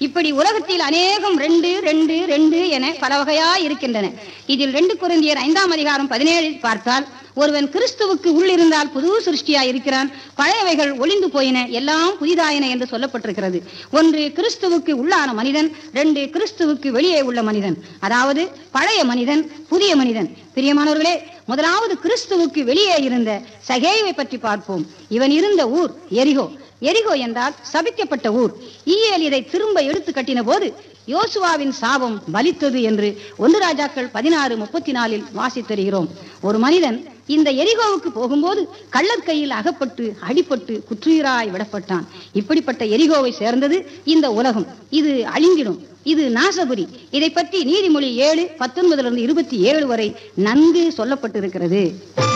இப்படி உலகத்தில் அநேகம் ரெண்டு ரெண்டு ரெண்டு என பல வகையா இருக்கின்றன இதில் ரெண்டு குருந்தியர் ஐந்தாம் அதிகாரம் பதினேழில் பார்த்தால் ஒருவன் கிறிஸ்துவுக்கு உள்ளிருந்தால் புது சிருஷ்டியா இருக்கிறான் பழையவைகள் ஒளிந்து போயின எல்லாம் புதிதாயின என்று சொல்லப்பட்டிருக்கிறது ஒன்று கிறிஸ்துவுக்கு உள்ளான மனிதன் ரெண்டு கிறிஸ்துவுக்கு வெளியே உள்ள மனிதன் அதாவது பழைய மனிதன் புதிய மனிதன் பிரியமானவர்களே முதலாவது கிறிஸ்துவுக்கு வெளியே இருந்த சகேவை பற்றி பார்ப்போம் இவன் இருந்த ஊர் எரிகோ எரிகோ என்றால் சபிக்கப்பட்ட ஊர் ஈயேல் இதை திரும்ப எடுத்து கட்டின போது யோசுவாவின் சாபம் பலித்தது என்று ஒன்று ராஜாக்கள் பதினாறு முப்பத்தி நாலில் வாசித்தருகிறோம் ஒரு மனிதன் இந்த எரிகோவுக்கு போகும்போது கள்ளர் கையில் அகப்பட்டு அடிபட்டு குற்றுயிராய் விடப்பட்டான் இப்படிப்பட்ட எரிகோவை சேர்ந்தது இந்த உலகம் இது அழிந்திடும் இது நாசபுரி இதை பற்றி நீதிமொழி ஏழு பத்தொன்பதுல இருந்து இருபத்தி ஏழு வரை நன்கு சொல்லப்பட்டிருக்கிறது